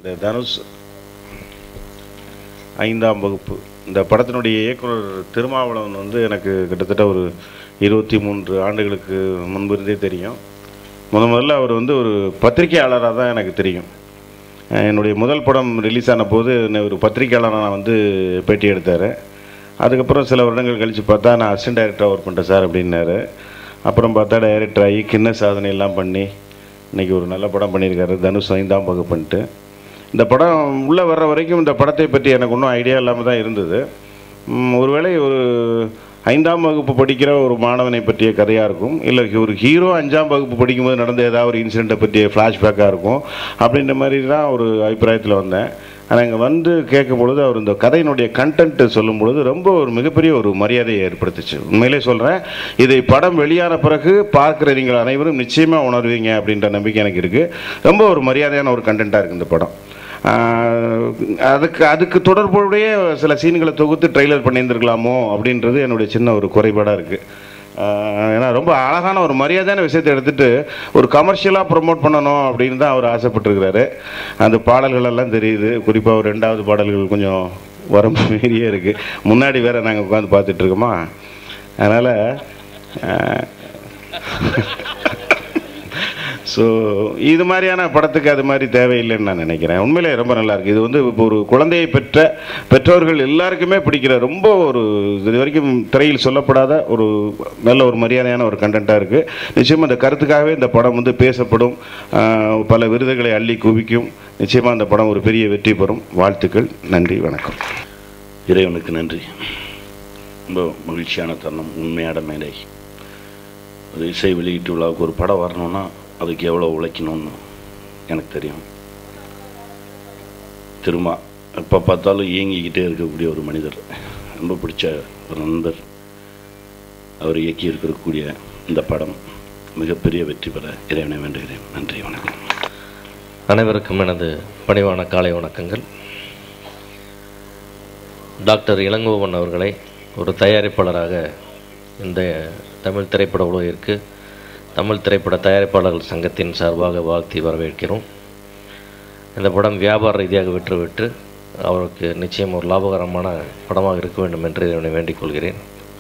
இந்த தனுஷ் ஐந்தாம் வகுப்பு இந்த படத்தினுடைய இயக்குனர் திருமாவளவன் வந்து எனக்கு கிட்டத்தட்ட ஒரு இருபத்தி மூன்று ஆண்டுகளுக்கு முன்பிருந்தே தெரியும் முத முதல்ல அவர் வந்து ஒரு பத்திரிகையாளராக தான் எனக்கு தெரியும் அஹ் என்னுடைய முதல் படம் ரிலீஸ் ஆன போது என்னை ஒரு பத்திரிகையாளராக நான் வந்து பேட்டி எடுத்தார் அதுக்கப்புறம் சில வருடங்கள் கழித்து பார்த்தா நான் அசிஸ்டன்ட் டைரக்டராக ஒர்க் பண்ணிட்டேன் சார் அப்படின்னாரு அப்புறம் பார்த்தா டைரக்டர் ஆகி கிண்ண சாதனை எல்லாம் பண்ணி இன்றைக்கி ஒரு நல்ல படம் பண்ணியிருக்காரு தனுஷ் ஐந்தாம் வகுப்புன்ட்டு இந்த படம் உள்ளே வர்ற வரைக்கும் இந்த படத்தை பற்றி எனக்கு ஒன்றும் ஐடியா இல்லாமல் தான் இருந்தது ம், ஒருவேளை ஒரு ஐந்தாம் வகுப்பு படிக்கிற ஒரு மாணவனை பற்றிய கதையாக இருக்கும் இல்லை ஒரு ஹீரோ அஞ்சாம் வகுப்பு படிக்கும்போது நடந்த ஏதாவது ஒரு இன்சிடெண்ட்டை பற்றிய ஃப்ளாஷ்பேக்காக இருக்கும் அப்படின்ற மாதிரி தான் ஒரு அபிப்பிராயத்தில் வந்தேன் ஆனால் இங்கே வந்து கேட்கும் பொழுது அவர் இந்த கதையினுடைய கண்டென்ட் சொல்லும் பொழுது ரொம்ப ஒரு மிகப்பெரிய ஒரு மரியாதையை ஏற்படுத்துச்சு உண்மையிலே சொல்கிறேன் இதை படம் வெளியான பிறகு பார்க்குற நீங்கள் அனைவரும் நிச்சயமாக உணர்வீங்க அப்படின்ற நம்பிக்கை எனக்கு இருக்குது ரொம்ப ஒரு மரியாதையான ஒரு கண்டென்ட்டாக இருக்குது இந்த படம் ஆஹ் அதுக்கு அதுக்கு தொடர்புடைய சில சீன்களை தொகுத்து ட்ரெய்லர் பண்ணியிருந்திருக்கலாமோ அப்படின்றது என்னுடைய சின்ன ஒரு குறைபாடாக இருக்குது ஏன்னா ரொம்ப அழகான ஒரு மரியாதையான விஷயத்தை எடுத்துட்டு ஒரு கமர்ஷியலாக ப்ரொமோட் பண்ணணும் அப்படின்னு தான் அவர் ஆசைப்பட்டிருக்கிறாரு அந்த பாடல்கள் எல்லாம் தெரியுது குறிப்பாக ஒரு ரெண்டாவது பாடல்கள் கொஞ்சம் வரம்பு மீறியே இருக்குது முன்னாடி வேற நாங்கள் உட்காந்து பார்த்துட்டு இருக்கோமா அதனால் ஸோ இது மாதிரியான படத்துக்கு அது மாதிரி தேவையில்லைன்னு நான் நினைக்கிறேன் உண்மையிலே ரொம்ப நல்லா இருக்கு இது வந்து இப்போ ஒரு குழந்தையை பெற்ற பெற்றோர்கள் எல்லாருக்குமே பிடிக்கிற ரொம்ப ஒரு இது வரைக்கும் திரையில் சொல்லப்படாத ஒரு நல்ல ஒரு மரியாதையான ஒரு கண்டென்ட்டாக இருக்குது நிச்சயமாக இந்த கருத்துக்காகவே இந்த படம் வந்து பேசப்படும் ஆஹ் பல விருதுகளை அள்ளி குவிக்கும் நிச்சயமாக அந்த படம் ஒரு பெரிய வெற்றி பெறும் வாழ்த்துக்கள் நன்றி வணக்கம் இறைவனுக்கு நன்றி ரொம்ப மகிழ்ச்சியான தருணம் உண்மையான மேடை ஒரு இசை வெளியீட்டு விழாவுக்கு ஒரு படம் வரணும்னா அதுக்கு எவ்வளோ உழைக்கணும்னு எனக்கு தெரியும் திரும்ப எப்போ பார்த்தாலும் இயங்கிக்கிட்டே இருக்கக்கூடிய ஒரு மனிதர் ரொம்ப பிடிச்ச ஒரு நண்பர் அவர் இயக்கி இருக்கக்கூடிய இந்த படம் மிகப்பெரிய வெற்றி பெற இறைவனை வேண்டுகிறேன் நன்றி வணக்கம் அனைவருக்கும் எனது பணிவான காலை வணக்கங்கள் டாக்டர் இளங்கோவன் அவர்களை ஒரு தயாரிப்பாளராக இந்த தமிழ் திரைப்பட உலகிற்கு தமிழ் திரைப்பட தயாரிப்பாளர்கள் சங்கத்தின் சார்பாக வாழ்த்தி வரவேற்கிறோம் இந்த படம் வியாபார ரீதியாக வெற்றி பெற்று அவருக்கு நிச்சயம் ஒரு லாபகரமான படமாக இருக்க வேண்டும் என்று இறைவனை வேண்டிக் கொள்கிறேன்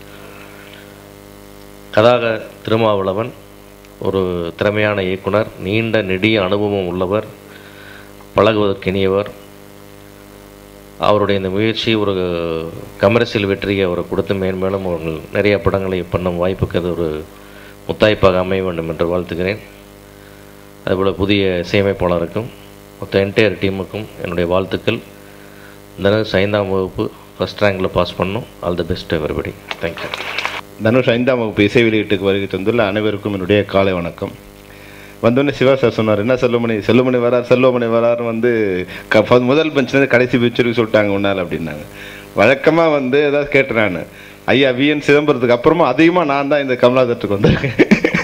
கதாக திருமாவளவன் ஒரு திறமையான இயக்குனர் நீண்ட நெடிய அனுபவம் உள்ளவர் பழகுவதற்கு இனியவர் அவருடைய இந்த முயற்சி ஒரு கமர்ஷியல் வெற்றியை அவர் கொடுத்து மேன்மேலும் அவர்கள் நிறைய படங்களை பண்ணும் வாய்ப்புக்கு அது ஒரு முத்தாய்ப்பாக அமைய வேண்டும் என்று வாழ்த்துகிறேன் அதுபோல் புதிய இசையமைப்பாளருக்கும் மொத்த என்டையர் டீமுக்கும் என்னுடைய வாழ்த்துக்கள் தனுஷ் ஐந்தாம் வகுப்பு ஃபஸ்ட் ரேங்கில் பாஸ் பண்ணும் all the best everybody thank you Dhanush ஐந்தாம் வகுப்பு இசை வெளியீட்டுக்கு வருகை தந்துள்ள அனைவருக்கும் என்னுடைய காலை வணக்கம் வந்தோடனே சிவா சார் சொன்னார் என்ன செல்வமணி செல்வமணி வரார் செல்வமணி வரார் வந்து க ஃப- முதல் பெஞ்சிலேருந்து கடைசி பெஞ்ச் வரைக்கும் சொல்லிட்டாங்க உன்னால் அப்படின்னாங்க வழக்கமாக வந்து ஏதாவது கேட்டேன் நான் ஐயா விஎன் சிதம்பரத்துக்கு அப்புறமா அதிகமாக நான் தான் இந்த கமலாதத்துக்கு வந்திருக்கேன்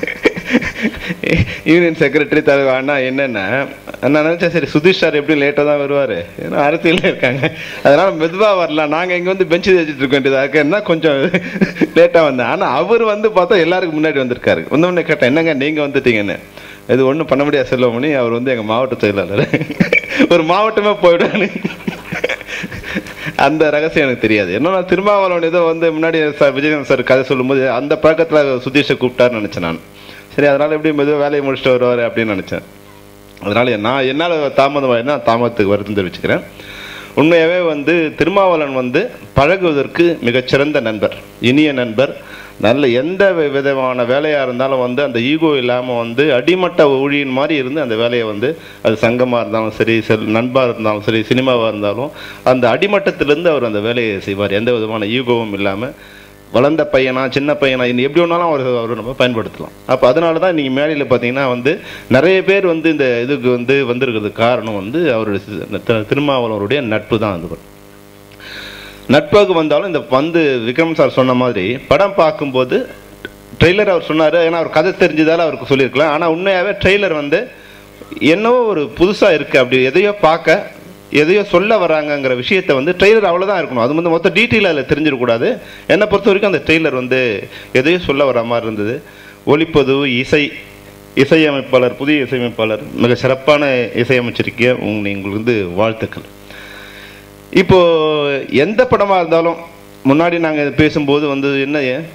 யூனியன் செக்ரட்டரி தலைவர் அண்ணா என்னென்னா நான் நினச்சேன் சரி சுதீஷ் சார் எப்படி லேட்டாக தான் வருவார் ஏன்னா அரசியலில் இருக்காங்க அதனால் மெதுவாக வரலாம் நாங்கள் இங்கே வந்து பெஞ்சு தேய்ச்சிட்டு இருக்க வேண்டியதாக இருக்குன்னா கொஞ்சம் லேட்டாக வந்தேன் ஆனால் அவர் வந்து பார்த்தா எல்லாருக்கும் முன்னாடி வந்திருக்காரு வந்தோடனே கேட்டேன் என்னங்க நீங்கள் வந்துட்டீங்கன்னு இது ஒன்றும் பண்ண முடியாது செல்வமணி அவர் வந்து எங்கள் மாவட்ட செயலாளர் ஒரு மாவட்டமே போயிடுவான்னு அந்த ரகசியம் எனக்கு தெரியாது என்னன்னா திருமாவளவன் ஏதோ வந்து முன்னாடி சார் விஜயகாந்த் சார் கதை சொல்லும்போது அந்த பழக்கத்தில் சுதீஷை கூப்பிட்டாருன்னு நினச்சேன் நான் சரி அதனால் எப்படி மெதுவாக வேலையை முடிச்சுட்டு வருவார் அப்படின்னு நினச்சேன் அதனால் நான் என்னால் தாமதமாயிருந்தா தாமதத்துக்கு வருத்தம் தெரிவிச்சுக்கிறேன் உண்மையாகவே வந்து திருமாவளவன் வந்து பழகுவதற்கு மிகச்சிறந்த நண்பர் இனிய நண்பர் நல்ல எந்த வி- விதமான வேலையாக இருந்தாலும் வந்து அந்த ஈகோ இல்லாமல் வந்து அடிமட்ட ஊழியின் மாதிரி இருந்து அந்த வேலையை வந்து அது சங்கமாக இருந்தாலும் சரி செல் நண்பாக இருந்தாலும் சரி சினிமாவாக இருந்தாலும் அந்த அடிமட்டத்திலேருந்து அவர் அந்த வேலையை செய்வார் எந்த விதமான ஈகோவும் இல்லாமல் வளர்ந்த பையனா சின்ன பையனா இன்னும் எப்படி வேணாலும் அவர் அவர் நம்ம பயன்படுத்தலாம் அப்போ அதனால தான் நீங்கள் மேடையில் பார்த்தீங்கன்னா வந்து நிறைய பேர் வந்து இந்த இதுக்கு வந்து வந்திருக்கிறதுக்கு காரணம் வந்து அவருடைய சி- இந்த தி- திருமாவளவருடைய நட்பு தான் அது நட்பாக வந்தாலும் இந்த வந்து விக்ரம் சார் சொன்ன மாதிரி படம் பார்க்கும்போது ட்ரெய்லர் அவர் சொன்னார் ஏன்னா அவர் கதை தெரிஞ்சதால அவருக்கு சொல்லியிருக்கலாம் ஆனால் உண்மையாகவே ட்ரெய்லர் வந்து என்னவோ ஒரு புதுசாக இருக்குது அப்படி எதையோ பார்க்க எதையோ சொல்ல வராங்கங்கிற விஷயத்தை வந்து ட்ரெய்லர் அவ்வளோதான் இருக்கணும் அது வந்து மொத்த டீட்டெயில் அதில் தெரிஞ்சிடக்கூடாது என்னை பொறுத்த வரைக்கும் அந்த ட்ரெய்லர் வந்து எதையோ சொல்ல வர மாதிரி இருந்தது ஒளிப்பதிவு இசை இசையமைப்பாளர் புதிய இசையமைப்பாளர் மிக சிறப்பான இசையமைச்சிருக்கீங்க உங்க உங்களுக்கு வந்து வாழ்த்துக்கள் இப்போ எந்த படமா இருந்தாலும் முன்னாடி நாங்கள் பேசும்போது வந்து என்ன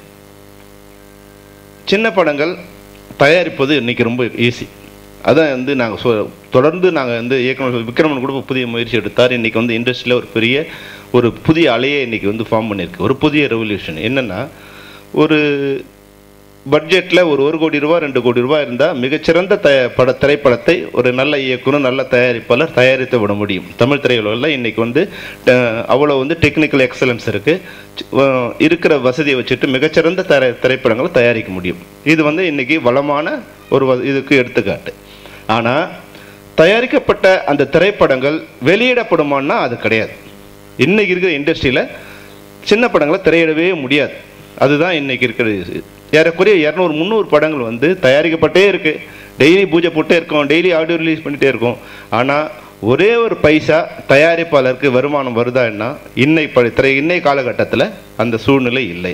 சின்ன படங்கள் தயாரிப்பது இன்னைக்கு ரொம்ப ஈஸி அதான் வந்து நாங்கள் சொ தொடர்ந்து நாங்கள் வந்து இயக்குனர் விக்ரமன் கூட புதிய முயற்சி எடுத்தார் இன்னைக்கு வந்து இண்டஸ்ட்ரியில் ஒரு பெரிய ஒரு புதிய அலையை இன்னைக்கு வந்து ஃபார்ம் பண்ணியிருக்கு ஒரு புதிய ரெவல்யூஷன் என்னன்னா ஒரு பட்ஜெட்டில் ஒரு ஒரு கோடி ரூபா ரெண்டு கோடி ரூபா இருந்தால் மிகச்சிறந்த த பட திரைப்படத்தை ஒரு நல்ல இயக்குனர் நல்ல தயாரிப்பாளர் தயாரித்து விட முடியும் தமிழ் திரையுலகில் இன்னைக்கு வந்து அஹ், அவ்வளோ வந்து டெக்னிக்கல் எக்ஸலன்ஸ் இருக்குது இருக்கிற வசதியை வச்சுட்டு மிகச்சிறந்த திரை திரைப்படங்களை தயாரிக்க முடியும் இது வந்து இன்னைக்கு வளமான ஒரு வ- இதுக்கு எடுத்துக்காட்டு ஆனால் தயாரிக்கப்பட்ட அந்த திரைப்படங்கள் வெளியிடப்படுமான்னா அது கிடையாது இன்னைக்கு இருக்கிற இண்டஸ்ட்ரியில் சின்ன படங்களை திரையிடவே முடியாது அதுதான் இன்னைக்கு இருக்கிற இது. ஏறக்குறைய இரநூறு முந்நூறு படங்கள் வந்து தயாரிக்கப்பட்டே இருக்கு டெய்லி பூஜை போட்டே இருக்கோம் டெய்லி ஆடியோ ரிலீஸ் பண்ணிட்டே இருக்கோம் ஆனால் ஒரே ஒரு பைசா தயாரிப்பாளருக்கு வருமானம் வருதான்னா இன்னை ப- திரை இன்னை காலகட்டத்தில் அந்த சூழ்நிலை இல்லை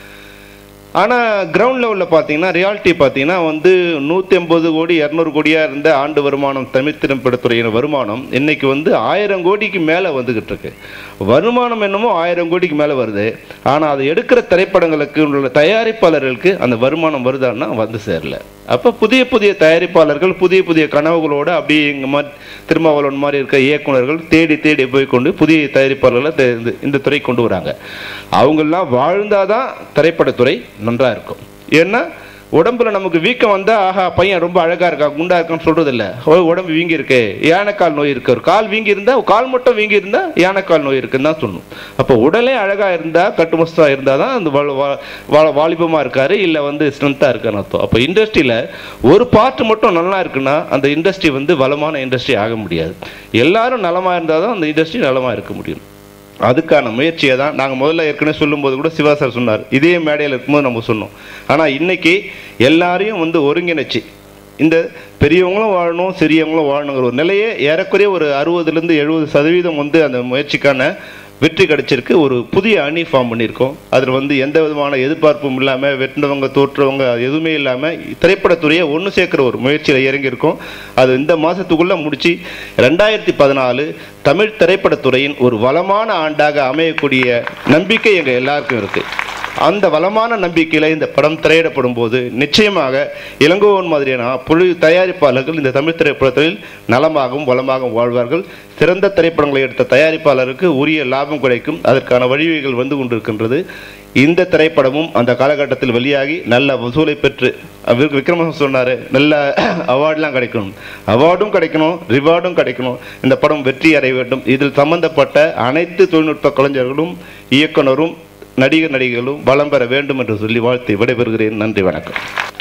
ஆனால் கிரவுண்ட் லெவலில் பார்த்தீங்கன்னா ரியாலிட்டி பார்த்தீங்கன்னா வந்து நூற்றி ஐம்பது கோடி இரநூறு கோடியாக இருந்த ஆண்டு வருமானம் தமிழ் திரைப்படத்துறையின் வருமானம் இன்னைக்கு வந்து ஆயிரம் கோடிக்கு மேலே வந்துக்கிட்டு இருக்கு வருமானம் என்னமோ ஆயிரம் கோடிக்கு மேலே வருது ஆனால் அதை எடுக்கிற திரைப்படங்களுக்கு உள்ள தயாரிப்பாளர்களுக்கு அந்த வருமானம் வருதான்னா வந்து சேரல அப்போ புதிய புதிய தயாரிப்பாளர்கள் புதிய புதிய கனவுகளோடு அப்படியே இங்கே மாதிரி திருமாவளவன் மாதிரி இருக்க இயக்குனர்கள் தேடி தேடி போய் கொண்டு புதிய தயாரிப்பாளர்களை தே- இந்த- இந்த துறை கொண்டு வராங்க அவங்கெல்லாம் வாழ்ந்தாதான் திரைப்படத்துறை நன்றா இருக்கும் ஏன்னா உடம்புல நமக்கு வீக்கம் வந்தா ஆஹா பையன் ரொம்ப அழகா இருக்கா குண்டா இருக்கான்னு சொல்றது இல்ல ஓ, உடம்பு வீங்கி இருக்கு யானைக்கால் நோய் இருக்கு ஒரு கால் வீங்கி இருந்தா கால் மட்டும் வீங்கி இருந்தா யானைக்கால் நோய் இருக்குன்னு தான் சொல்லணும் அப்போ உடலே அழகா இருந்தா கட்டுமஸ்தா இருந்தா தான் அந்த வா- வா- வா- வாலிபமா இருக்காரு இல்ல வந்து ஸ்ட்ரென்த்தா இருக்கான்னு அர்த்தம் அப்போ இண்டஸ்ட்ரியில ஒரு பார்ட் மட்டும் நல்லா இருக்குன்னா அந்த இண்டஸ்ட்ரி வந்து வளமான இண்டஸ்ட்ரி ஆக முடியாது எல்லாரும் நலமா இருந்தால் தான் அந்த இண்டஸ்ட்ரி நலமா இருக்க முடியும் அதுக்கான முயற்சியை தான் நாங்கள் முதல்ல ஏற்கனவே சொல்லும்போது கூட சிவா சார் சொன்னார் இதே மேடையில் இருக்கும்போது நம்ம சொன்னோம் ஆனால் இன்னைக்கு எல்லாரையும் வந்து ஒருங்கிணைச்சு இந்த பெரியவங்களும் வாழணும் சிறியவங்களும் வாழணுங்கிற ஒரு நிலையே ஏறக்குறைய ஒரு அறுபதுலேருந்து எழுபது சதவீதம் வந்து அந்த முயற்சிக்கான வெற்றி கிடைச்சிருக்கு ஒரு புதிய அணி ஃபார்ம் பண்ணியிருக்கோம் அதில் வந்து எந்த விதமான எதிர்பார்ப்பும் இல்லாமல் வெட்டினவங்க தோற்றவங்க அது எதுவுமே இல்லாமல் திரைப்படத்துறையை ஒன்று சேர்க்குற ஒரு முயற்சியில் இறங்கியிருக்கோம் அது இந்த மாதத்துக்குள்ளே முடிச்சு ரெண்டாயிரத்தி பதினாலு தமிழ் திரைப்படத்துறையின் ஒரு வளமான ஆண்டாக அமையக்கூடிய நம்பிக்கை எங்கள் எல்லாருக்கும் இருக்குது அந்த வளமான நம்பிக்கையில் இந்த படம் திரையிடப்படும் போது நிச்சயமாக இளங்கோவன் மாதிரியான புழு தயாரிப்பாளர்கள் இந்த தமிழ் திரைப்படத்தில் நலமாகவும் வளமாகவும் வாழ்வார்கள் சிறந்த திரைப்படங்களை எடுத்த தயாரிப்பாளருக்கு உரிய லாபம் கிடைக்கும் அதற்கான வழிவகைகள் வந்து கொண்டிருக்கின்றது இந்த திரைப்படமும் அந்த காலகட்டத்தில் வெளியாகி நல்ல வசூலை பெற்று அவர் விக்ரமன் சொன்னார் நல்ல அவார்ட்லாம் கிடைக்கணும் அவார்டும் கிடைக்கணும் ரிவார்டும் கிடைக்கணும் இந்த படம் வெற்றி அடைய வேண்டும் இதில் சம்பந்தப்பட்ட அனைத்து தொழில்நுட்ப கலைஞர்களும் இயக்குனரும் நடிகர் நடிகைகளும் வளம் பெற வேண்டும் என்று சொல்லி வாழ்த்தி விடைபெறுகிறேன் நன்றி வணக்கம்